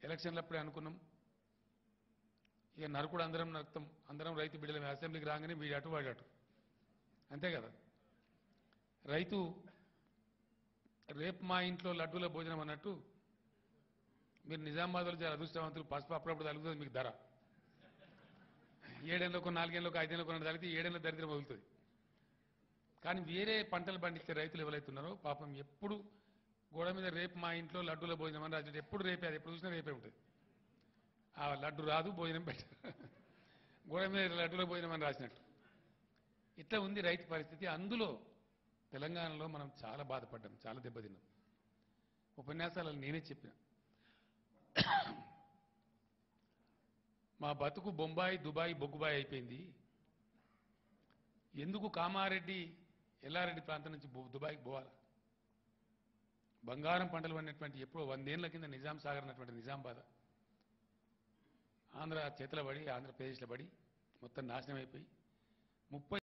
ఎలక్షన్లప్పుడే అనుకున్నాం ఇక నరకుడు అందరం నరుకుతాం అందరం రైతు బిడ్డల అసెంబ్లీకి రాగానే వీడి అటు వాడి అటు అంతే కదా రైతు రేపు మా ఇంట్లో లడ్డూల భోజనం అన్నట్టు మీరు నిజామాబాద్లో చాలా అదృష్టవంతులు పసుపు అప్పుడప్పుడు తగులుతుంది మీకు ధర ఏడేళ్ళకు నాలుగేళ్ళకు ఐదేళ్ళకు రెండు తగిలితే ఏడేళ్ళ దరిద్రం వదులుతుంది కానీ వేరే పంటలు పండించే రైతులు ఎవరైతే ఉన్నారో పాపం ఎప్పుడు గోడ మీద రేపు మా ఇంట్లో లడ్డూల భోజనం అని రాసినట్టు ఎప్పుడు రేపే అది ఎప్పుడు చూసినా రేపే ఉంటుంది ఆ లడ్డు రాదు భోజనం పెట్ట గోడ మీద లడ్డూల భోజనం అని రాసినట్టు ఇట్లా ఉంది రైతు పరిస్థితి అందులో తెలంగాణలో మనం చాలా బాధపడ్డాం చాలా దెబ్బతిన్నాం ఉపన్యాసాలలో నేనే చెప్పిన మా బతుకు బొంబాయి దుబాయ్ బొగ్గుబాయి అయిపోయింది ఎందుకు కామారెడ్డి ఎల్లారెడ్డి ప్రాంతం నుంచి బు- దుబాయ్కి పోవాలి బంగారం పంటలు పండినటువంటి ఎప్పుడో వందేళ్ల కింద నిజాం సాగర్ అన్నటువంటి నిజామాబాద్ ఆంధ్ర చేతుల పడి ఆంధ్రప్రదేశ్లో పడి మొత్తం నాశనం అయిపోయి ముప్పై